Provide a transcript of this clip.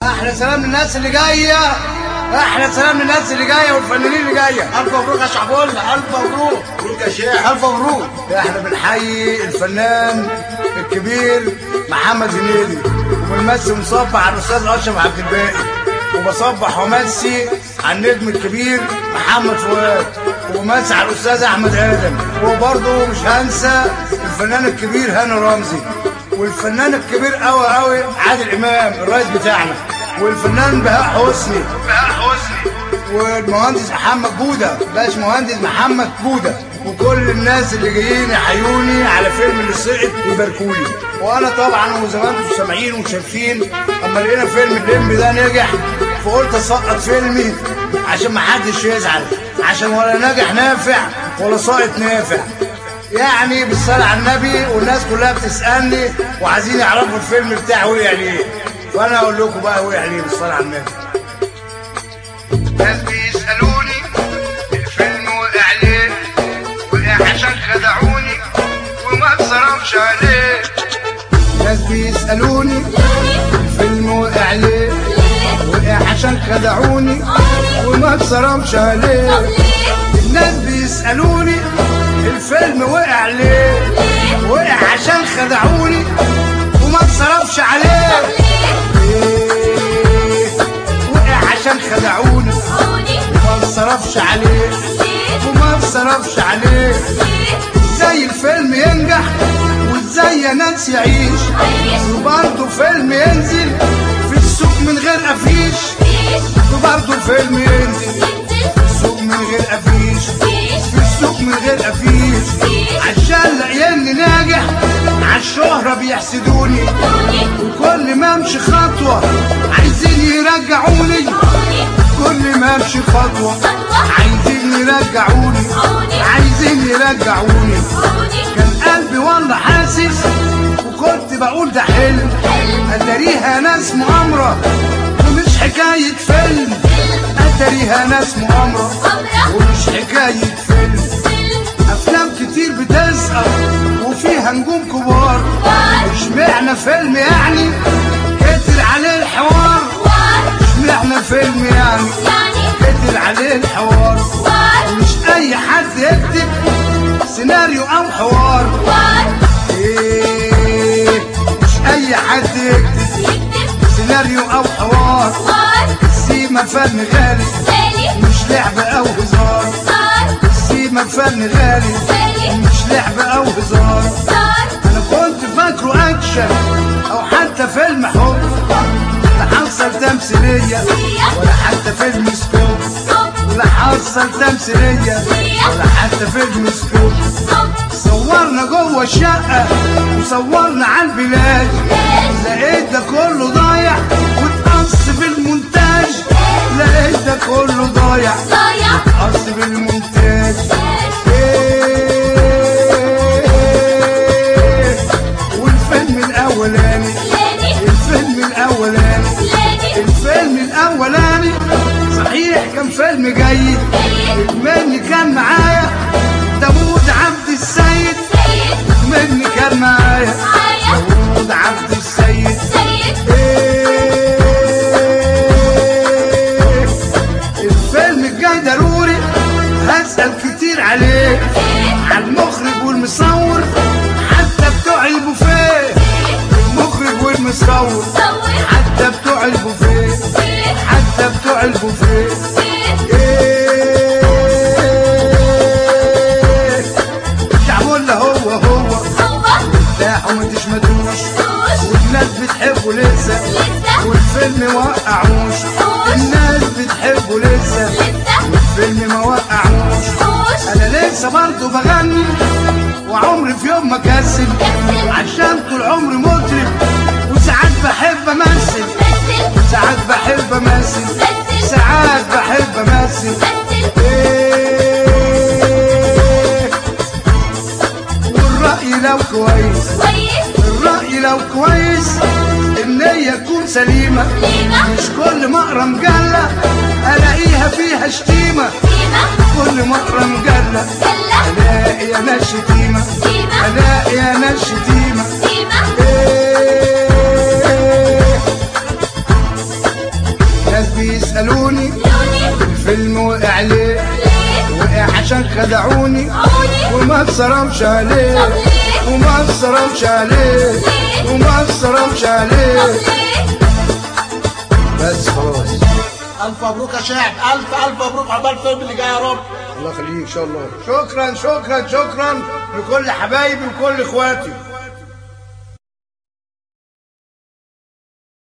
احلى سلام للناس اللي جايه احلى سلام للناس اللي جايه والفنانين اللي جايه الف مبروك يا شعبولنا الف مبروك مبروك يا شيخ الف مبروك احنا بنحيي الفنان الكبير محمد هنيدي وبنمسي ونصبح على الاستاذ اشرف عبد الباقي وبصبح ومسي على النجم الكبير محمد فؤاد ومسي على الاستاذ احمد ادم وبرضه مش هنسى الفنان الكبير هاني رمزي والفنان الكبير قوي قوي عادل امام الرئيس بتاعنا والفنان بهاء حسني بهاء حسني والمهندس محمد جوده باش مهندس محمد جوده وكل الناس اللي جايين يحيوني على فيلم اللي سقط ويباركولي وانا طبعا وزي ما انتم سامعين وشايفين اما لقينا فيلم الليمبي ده نجح فقلت اسقط فيلمي عشان ما حدش يزعل عشان ولا ناجح نافع ولا ساقط نافع يعني بالصلاة على النبي والناس كلها بتسألني وعايزين يعرفوا الفيلم بتاعي وقع ليه فأنا أقول لكم بقى وقع ليه بالصلاة على النبي ناس بيسألوني الفيلم وقع ليه وقع عشان خدعوني وما اتصرفش عليه ناس بيسألوني الفيلم وقع ليه وقع عشان خدعوني وما اتصرفش عليه الناس بيسألوني الفيلم وقع ليه وقع عشان خدعوني وما اتصرفش عليه ليه؟ وقع عشان خدعوني وما اتصرفش عليه وما اتصرفش عليه ازاي الفيلم ينجح وازاي يا ناس يعيش وبرضه فيلم ينزل في السوق من غير افيش وبرضه الفيلم ينزل في السوق من غير افيش في السوق من غير افيش عشان لاقيني ناجح عالشهرة بيحسدوني وكل ما امشي خطوة عايزين يرجعوني كل ما امشي خطوة عايزين يرجعوني عايزين يرجعوني كان قلبي والله حاسس وكنت بقول ده حلم اتاريها ناس مؤامرة ومش حكاية فيلم اتاريها ناس مؤامرة ومش حكاية فيلم افلام كتير بتسقط وفيها نجوم كبار اشمعنى فيلم يعني كتر عليه الحوار اشمعنى فيلم يعني كتر عليه الحوار مش اي حد يكتب سيناريو او حوار ايه مش اي حد يكتب سيناريو او حوار السيما فن غالي مش لعب او هزار السيما فن غالي مش لعب او هزار انا كنت فاكره اكشن او حتى فيلم حب لا حصل تمثيليه ولا حتى فيلم سكوب ولا حصل تمثيليه ولا حتى فيلم سكوب صورنا جوه الشقه وصورنا على البلاد لقيت ده كله ضايع واتقص في المونتاج لقيت ده كله ضايع قص في المونتاج إيه والفيلم الاولاني الفيلم الاولاني الفيلم الاولاني صحيح كان فيلم جيد مني كان معايا داوود عبد السيد مني كان معايا داوود عبد السيد إيه الفيلم الجاي ضروري هسأل كتير عليه على المخرج والمصور حتى بتوع البوفيه المخرج والمصور حتى بتوع البوفيه حتى بتوع البوفيه ايه شعبولة هو هو ارتاحوا ما تشمتوش والناس بتحبه لسه والفيلم ما وقعوش الناس بتحبه لسه والفيلم ما وقعوش انا لسه برضه بغني وعمري في يوم ما كسل عشان طول عمري مطرب وساعات بحب امثل ساعات بحب امثل ساعات بحب امثل إيه والرأي لو كويس الرأي لو كويس النية تكون سليمة مش كل ما اقرا مجلة الاقيها فيها شتيمة كل ما اقرا مجلة الاقي انا شتيمة الاقي انا شتيمة إيه بيسألوني لوني الفيلم وقع ليه ليه وقع عشان خدعوني عوني وما اتصرمش عليه وما اتصرمش عليه وما اتصرمش طب عليه ليه بس خلاص الف مبروك يا شعب الف الف مبروك عقبال الفيلم اللي جاي يا رب الله يخليك ان شاء الله شكرا شكرا شكرا لكل حبايبي وكل اخواتي